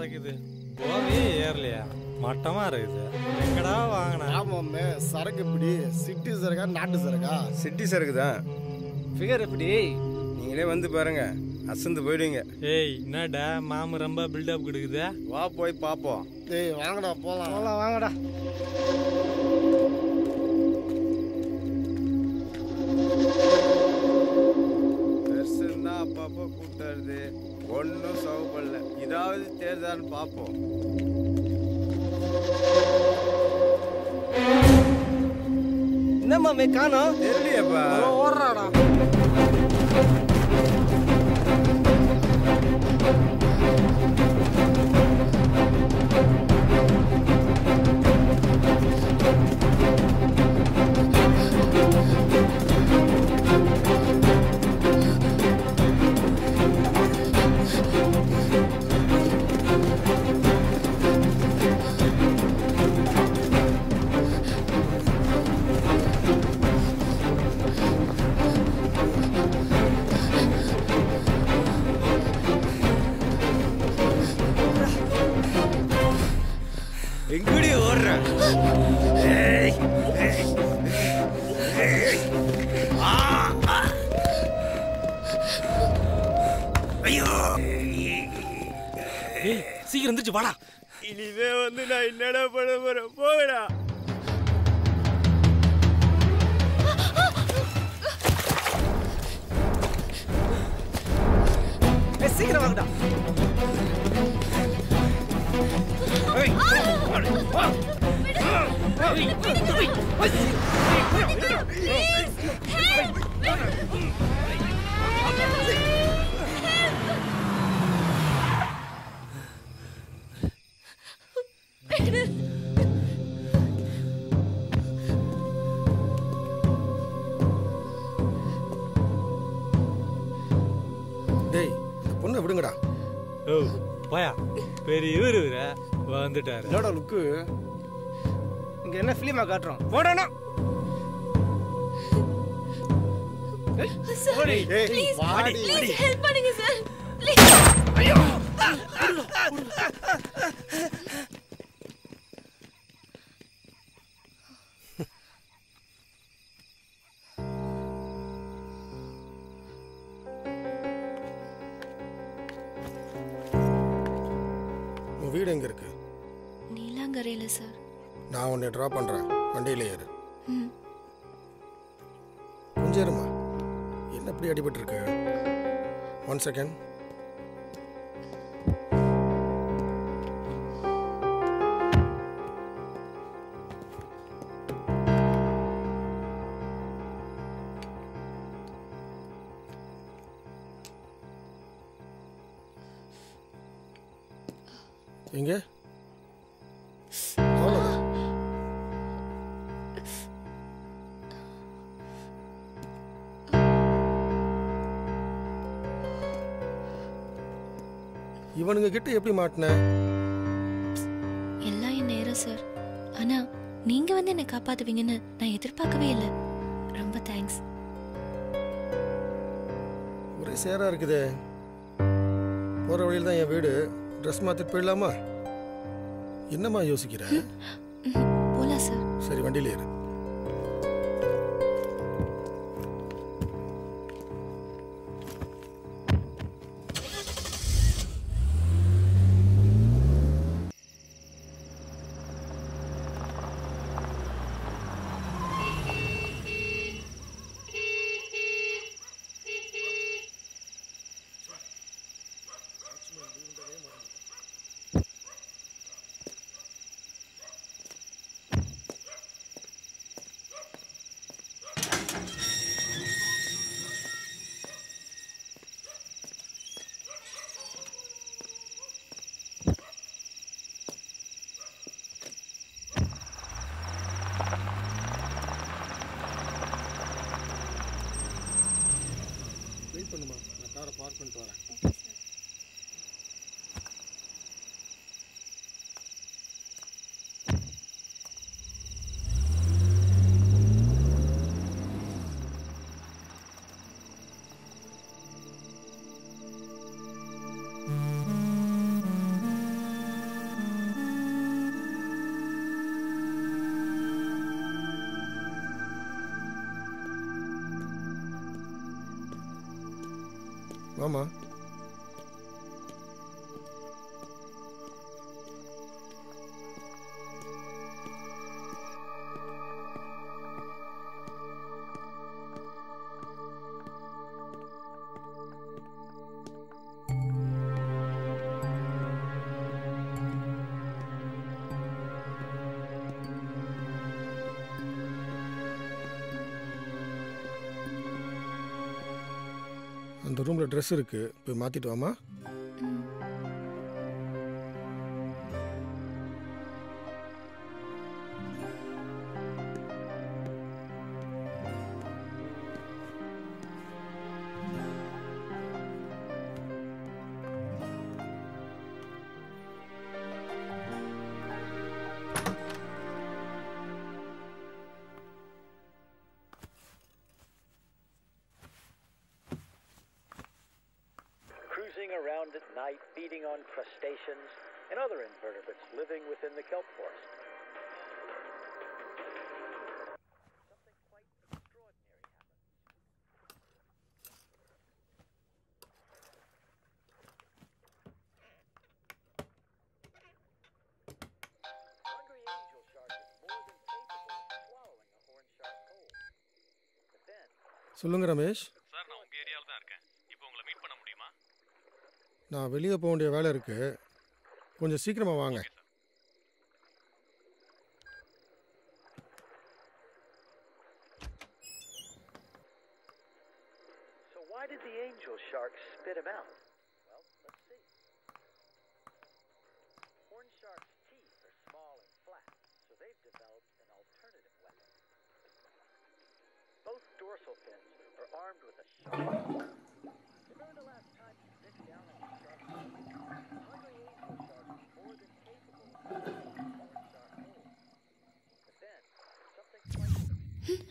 இருக்குது போவே ஏறலையா மட்டமா இருக்குது எங்கடா வாங்கின ஆமாம்மே சரக்கு இப்படி சிட்டி சரக்கா நாட்டு சரக்கா சிட்டி சரக்கு தான் ஃபிகர் எப்படி நீங்களே வந்து பாருங்க அசந்து போயிடுவீங்க ஏய் என்னடா மாமு ரொம்ப பில்டப் கொடுக்குதா வா போய் பார்ப்போம் டேய் வாங்கடா போலாம் போலாம் வாங்கடா பெருசுன்னு தான் அப்பப்போ கூப்பிட்டாருது ஒன்றும் சவுப்படல இதாவது தேர்தான்னு பார்ப்போம் என்ன மாமே காணோம் தெரியலையேப்பா ஓடுறாடா எங்கடி ஓடுற ஏய் சீக்கிரம் எந்திரிச்சு வாடா இனிமே வந்து நான் என்னடா பண்ண போறேன் போகடா ஏய் சீக்கிரம் வாங்கடா டேய் இந்த பொண்ணை விடுங்கடா ஓ போயா பெரிய இவரு இவரு வந்துட்டாரு என்னோட லுக்கு இங்க என்ன ஃபிலிமா காட்டுறோம் போடனா சார் ஏய், ப்ளீஸ் வாடி, ப்ளீஸ் ஹெல்ப் பண்ணுங்க சார் ப்ளீஸ் உன் வீடு எங்க இருக்கு நீலாங்கரையில சார் நான் உன்னை ட்ராப் பண்றேன் வண்டியில ஏறு ம் கொஞ்சம் இருமா என்ன இப்படி அடிபட்டு இருக்கு ஒன் செகண்ட் எங்க அவ்வளோதான் இவனுங்க கிட்ட எப்படி மாட்டின எல்லாம் என் நேரம் சார் ஆனா நீங்க வந்து என்னை காப்பாத்துவீங்கன்னு நான் எதிர்பார்க்கவே இல்லை ரொம்ப தேங்க்ஸ் ஒரே சேரா இருக்குதே போற வழியில் தான் என் வீடு ட்ரெஸ் மாத்திட்டு போயிடலாமா என்னம்மா யோசிக்கிற போலாம் சார் சரி வண்டியில ஏறு வெயிட் பண்ணுமா நான் காரை பார்க் பண்ணிட்டு வரேன் ஆமா அந்த ரூமில் ட்ரெஸ் இருக்கு போய் மாற்றிட்டு வாமா ம். cruising around at night, feeding on crustaceans and other invertebrates living within the kelp forest. Something quite extraordinary happens. Hungry angel shark is more than capable of swallowing a horn shark whole. But then, சொல்லுங்க Ramesh sir நான் உங்கள் ஏரியாவில் தான் இருக்கேன் இப்போ உங்களை meet பண்ண முடியுமா நான் வெளியே போக வேண்டிய வேலை இருக்கு கொஞ்சம் சீக்கிரமா வாங்க okay sir So why did the angel shark spit him out? Well, let's see. Horn sharks' teeth are small and flat, so they've developed an alternative weapon. Both dorsal fins are armed with a sharp. Remember the last time you bit down on a shark's teeth? Hungry angel sharks are more than capable of swallowing a horn shark whole. But then, something quite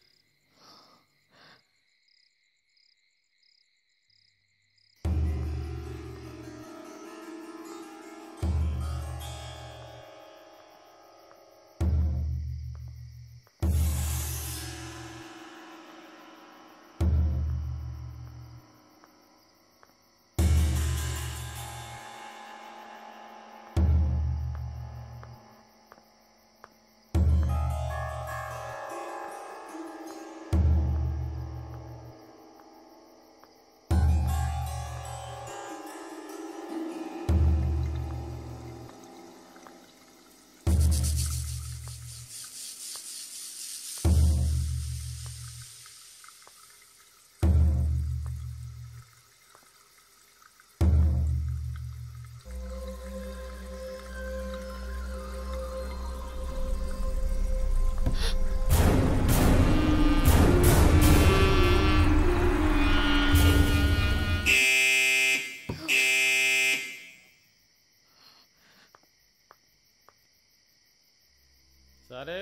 സാറേ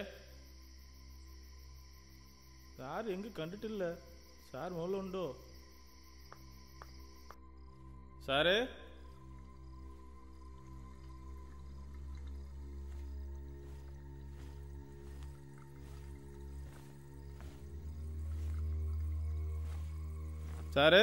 sir എങ്ക് കണ്ടിട്ടില്ല sir മുകളിലുണ്ടോ സാറേ സാറേ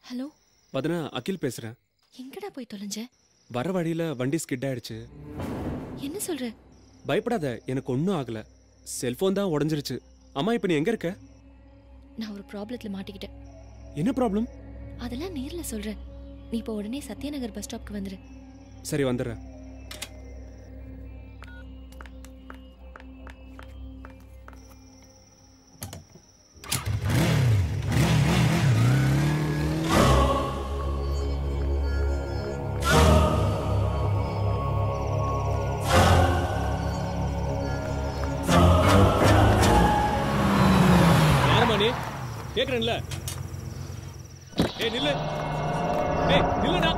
hello Vathana அகில் பேசுறேன் எங்கடா போய் தொலைஞ்ச வர வழியில வண்டி ஸ்கிட் ஆயிடுச்சு என்ன சொல்ற பயப்படாத எனக்கு ஒன்றும் ஆகல செல்போன் தான் உடஞ்சிருச்சு அம்மா இப்போ நீ எங்க இருக்க நான் ஒரு ப்ராப்ளத்துல மாட்டிக்கிட்டேன் என்ன ப்ராப்ளம் அதெல்லாம் நேர்ல சொல்றேன் நீ இப்போ உடனே சத்யநகர் பஸ் ஸ்டாப்க்கு வந்துரு சரி வந்துடுறேன் யாரும்மா நீ கேக்குறேன்ல ஏய் நில்லு ஏய் நில்லுடா